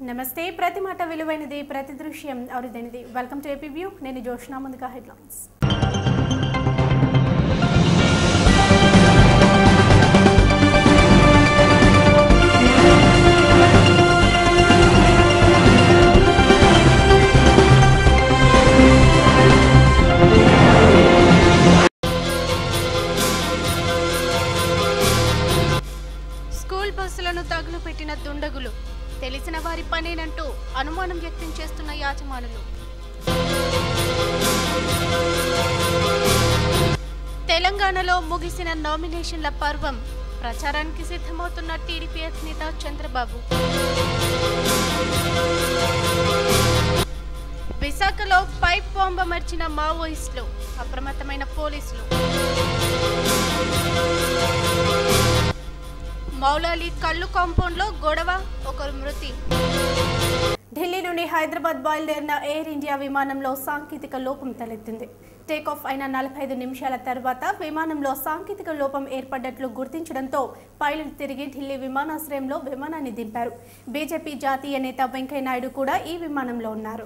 నమస్తే ప్రతి మాట విలువైనది ప్రతి దృశ్యం అరుదైనది వెల్కమ్ టు ఏపీ వ్యూ నేను జోష్నా ముందుగా హెడ్లైన్స్ స్కూల్ బస్సులను తగులుపెట్టిన దుండగులు తెలిసిన వారి పనేనంటూ అనుమానం వ్యక్తం చేస్తున్న యాజమానులు తెలంగాణలో ముగిసిన నామినేషన్ల పర్వం ప్రచారానికి సిద్ధమవుతున్న టీడీపీ అధినేత చంద్రబాబు విశాఖలో పైప్ బాంబ మర్చిన మావోయిస్టులు అప్రమత్తమైన పోలీసులు మౌలాలి కళ్ళు కాంపౌండ్లో గొడవ ఒకరు మృతి ఢిల్లీ నుండి హైదరాబాద్ బయలుదేరిన ఎయిర్ ఇండియా విమానంలో సాంకేతిక లోపం తలెత్తింది టేకాఫ్ అయిన నలభై ఐదు నిమిషాల తర్వాత విమానంలో సాంకేతిక లోపం ఏర్పడ్డట్లు గుర్తించడంతో పైలట్ తిరిగి ఢిల్లీ విమానాశ్రయంలో విమానాన్ని దింపారు బీజేపీ జాతీయ నేత వెంకయ్యనాయుడు కూడా ఈ విమానంలో ఉన్నారు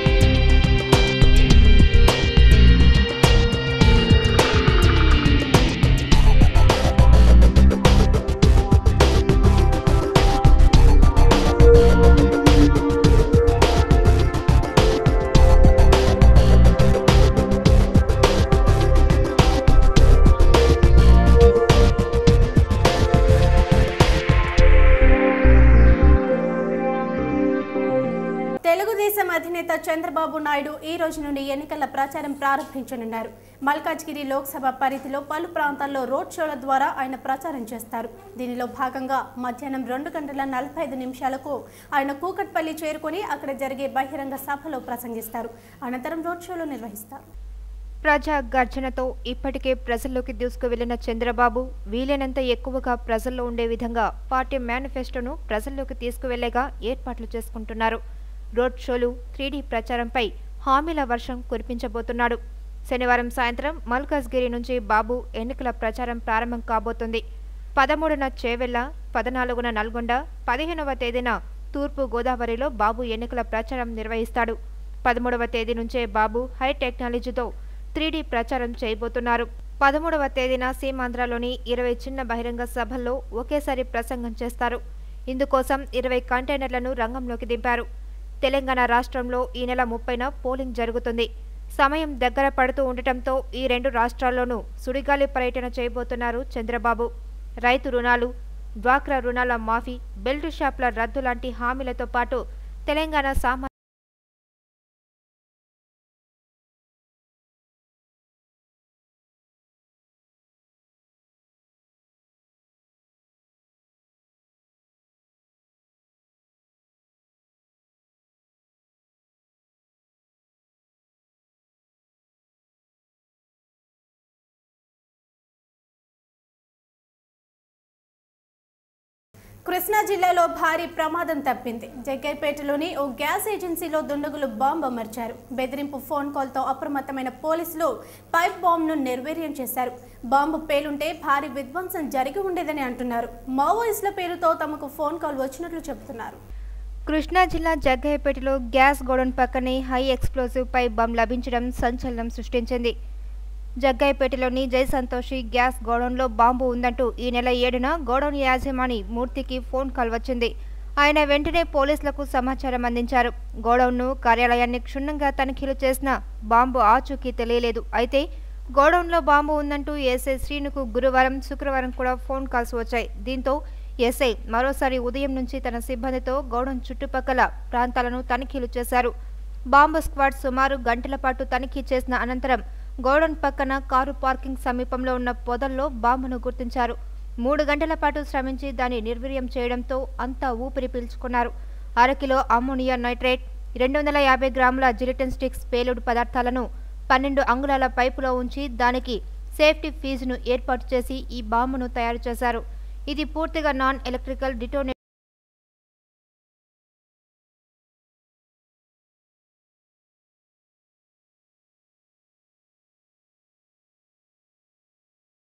తెలుగుదేశం అధినేత చంద్రబాబు నాయుడు ఈ రోజు నుండి ఎన్నికల ప్రచారం ప్రారంభించనున్నారు మల్కాజ్గిరి లోక్సభ పరిధిలో పలు ప్రాంతాల్లో రోడ్ షోల ద్వారా ఆయన ప్రచారం చేస్తారు దీనిలో భాగంగా మధ్యాహ్నం రెండు గంటల నలభై ఐదు నిమిషాలకు ఆయన కూకట్పల్లి చేరుకొని అక్కడ జరిగే బహిరంగ సభలో ప్రసంగిస్తారు అనంతరం రోడ్ షోలు నిర్వహిస్తారు ప్రజా గర్జనతో ఇప్పటికే ప్రజల్లోకి దూసుకువెళ్లిన చంద్రబాబు వీలైనంత ఎక్కువగా ప్రజల్లో ఉండే విధంగా పార్టీ మేనిఫెస్టోను ప్రజల్లోకి తీసుకువెళ్లేగా ఏర్పాట్లు చేసుకుంటున్నారు రోడ్ షోలు త్రీడీ ప్రచారంపై హామీల వర్షం కురిపించబోతున్నాడు శనివారం సాయంత్రం మల్కాజ్గిరి నుంచి బాబు ఎన్నికల ప్రచారం ప్రారంభం కాబోతుంది పదమూడున చేవెళ్ల పద్నాలుగున నల్గొండ పదిహేనవ తేదీన తూర్పు గోదావరిలో బాబు ఎన్నికల ప్రచారం నిర్వహిస్తాడు పదమూడవ తేదీ నుంచే బాబు హై టెక్నాలజీతో త్రీడీ ప్రచారం చేయబోతున్నారు పదమూడవ తేదీన సీమాంధ్రలోని ఇరవై చిన్న బహిరంగ సభల్లో ఒకేసారి ప్రసంగం చేస్తారు ఇందుకోసం ఇరవై కంటైనర్లను రంగంలోకి దింపారు తెలంగాణ రాష్ట్రంలో ఈ నెల ముప్పైన పోలింగ్ జరుగుతుంది సమయం దగ్గర పడుతూ ఉండటంతో ఈ రెండు రాష్ట్రాల్లోనూ సుడిగాలి పర్యటన చేయబోతున్నారు చంద్రబాబు రైతు రుణాలు డ్వాక్రా రుణాల మాఫీ బెల్ట్ షాప్ల రద్దు లాంటి హామీలతో పాటు తెలంగాణ సామా కృష్ణా జిల్లాలో భారీ ప్రమాదం తప్పింది జగ్గైపేటలోని ఓ గ్యాస్ ఏజెన్సీలో దుండగులు బాంబు అమర్చారు బెదిరింపు ఫోన్ కాల్తో అప్రమత్తమైన పోలీసులు పైప్ బాంబును నిర్వీర్యం చేశారు బాంబు పేలుంటే భారీ విధ్వంసం జరిగి ఉండేదని అంటున్నారు మావోయిస్టుల పేరుతో తమకు ఫోన్ కాల్ వచ్చినట్లు చెబుతున్నారు కృష్ణా జిల్లా జగ్గయ్యపేటలో గ్యాస్ గోడౌన్ పక్కనే హై ఎక్స్ప్లోజివ్ పై బాంబ్ లభించడం సంచలనం సృష్టించింది జగ్గయ్యపేటలోని జై సంతోషి గ్యాస్ గోడౌన్లో బాంబు ఉందంటూ ఈ నెల ఏడున గోడౌన్ యాజమాని మూర్తికి ఫోన్ కాల్ వచ్చింది ఆయన వెంటనే పోలీసులకు సమాచారం అందించారు గోడౌన్ను కార్యాలయాన్ని క్షుణ్ణంగా తనిఖీలు చేసిన బాంబు ఆచూకీ తెలియలేదు అయితే గోడౌన్లో బాంబు ఉందంటూ ఎస్ఐ శ్రీనుకు గురువారం శుక్రవారం కూడా ఫోన్ కాల్స్ వచ్చాయి దీంతో ఎస్ఐ మరోసారి ఉదయం నుంచి తన సిబ్బందితో గోడౌన్ చుట్టుపక్కల ప్రాంతాలను తనిఖీలు చేశారు బాంబు స్క్వాడ్ సుమారు గంటల పాటు తనిఖీ చేసిన అనంతరం గోడౌన్ పక్కన కారు పార్కింగ్ సమీపంలో ఉన్న పొదల్లో బాంబును గుర్తించారు మూడు గంటల పాటు శ్రమించి దాన్ని నిర్వీర్యం చేయడంతో అంతా ఊపిరి పీల్చుకున్నారు అరకిలో అమ్మోనియా నైట్రేట్ రెండు వందల యాభై గ్రాముల జిలిటన్ స్టిక్స్ పేలుడు పదార్థాలను పన్నెండు అంగుళాల పైపులో ఉంచి దానికి సేఫ్టీ ఫీజును ఏర్పాటు చేసి ఈ బాంబును తయారు చేశారు ఇది పూర్తిగా నాన్ ఎలక్ట్రికల్ డిటోనే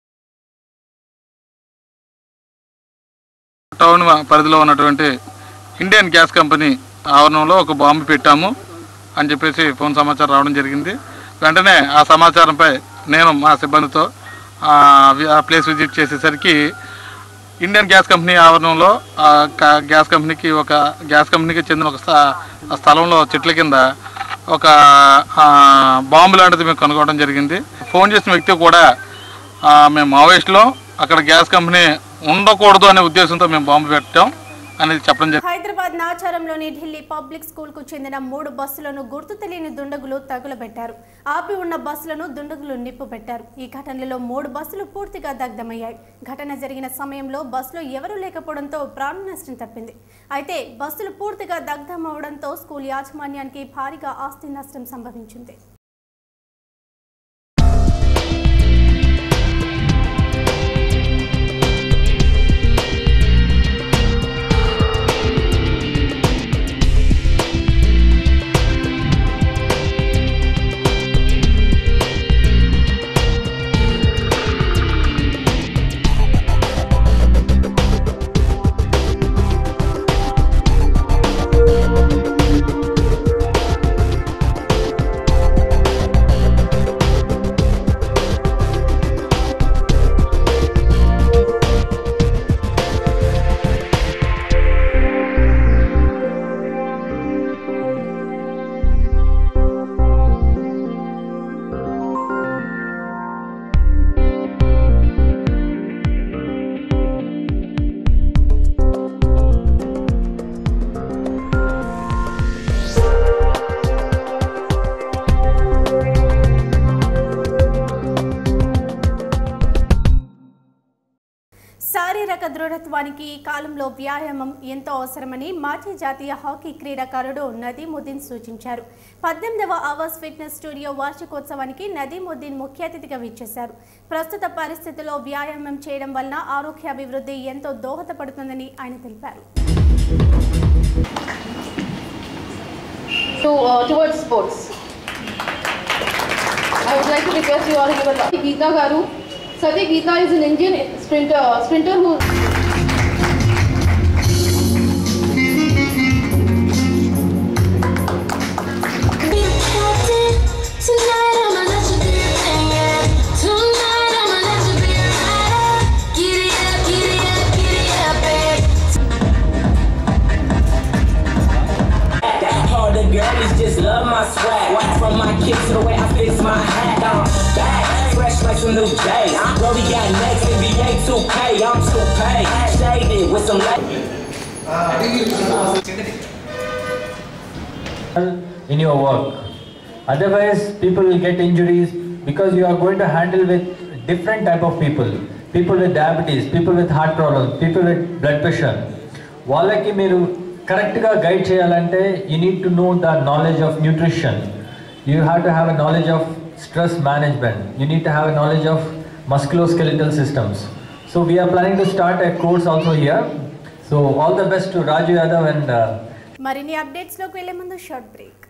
టౌన్ పరిధిలో ఉన్నటువంటి ఇండియన్ గ్యాస్ కంపెనీ ఆవరణంలో ఒక బాంబు పెట్టాము అని చెప్పేసి ఫోన్ సమాచారం రావడం జరిగింది వెంటనే ఆ సమాచారంపై నేను మా సిబ్బందితో ఆ వి- ఆ ప్లేస్ విజిట్ చేసేసరికి ఇండియన్ గ్యాస్ కంపెనీ ఆవరణంలో ఆ క- గ్యాస్ కంపెనీకి ఒక గ్యాస్ కంపెనీకి చెందిన ఒక స్థ- ఆ స్థలంలో చెట్ల కింద ఒక ఆ, బాంబు లాంటిది మేము కనుగొనడం జరిగింది ఫోన్ చేసిన వ్యక్తి కూడా ఆ, మేము మావోయిస్టులో అక్కడ గ్యాస్ కంపెనీ ఉండకూడదు అనే ఉద్దేశంతో మేము బాంబు పెట్టాం అనేది చెప్పడం జరిగింది హైదరాబాద్ నాచారంలోని ఢిల్లీ పబ్లిక్ స్కూల్ కు చెందిన మూడు బస్సులను గుర్తు తెలియని దుండగులు తగులబెట్టారు ఆపి ఉన్న బస్సులను దుండగులు నిప్పు పెట్టారు ఈ ఘటనలో మూడు బస్సులు పూర్తిగా దగ్ధమయ్యాయి ఘటన జరిగిన సమయంలో బస్సులో ఎవరూ లేకపోవడంతో ప్రాణ నష్టం తప్పింది అయితే బస్సులు పూర్తిగా దగ్ధం అవడంతో స్కూల్ యాజమాన్యానికి భారీగా ఆస్తి నష్టం సంభవించింది శారీరక దృఢత్వానికి ఈ కాలంలో వ్యాయామం ఎంతో అవసరమని మాజీ జాతీయ హాకీ క్రీడాకారుడు నదీముద్దీన్ సూచించారు పద్దెనిమిదవ అవర్స్ ఫిట్నెస్ స్టూడియో వార్షికోత్సవానికి నదీముద్దీన్ ముఖ్య అతిథిగా విచ్చేశారు ప్రస్తుత పరిస్థితుల్లో వ్యాయామం చేయడం వలన ఆరోగ్యాభివృద్ధి ఎంతో దోహదపడుతుందని ఆయన తెలిపారు to uh, towards sports. I would like to request you all to give a lot. Geeta Garu. Sati Geeta is an Indian sprinter, sprinter who Tonight I'ma let you be yeah. Tonight I'ma let you be right. Get it up, get it up, get it up, babe. That hard the girlies just love my swag. Watch from my kicks to the way I fix my hat. I'm back, fresh like some new days. Brody got next, NBA 2K. I'm too paid, shaded with some light. in your work. Otherwise, people will get injuries because you are going to handle with different type of people. People with diabetes, people with heart problems, people with blood pressure. వాళ్ళకి మీరు కరెక్ట్గా guide చేయాలంటే you need to know the knowledge of nutrition you have to have a knowledge of stress management you need to have a knowledge of musculoskeletal systems so we're planning to start a course also here so all the best to Raju Yadav and మరిన్ని అప్డేట్స్లోకి వెళ్లే ముందు short break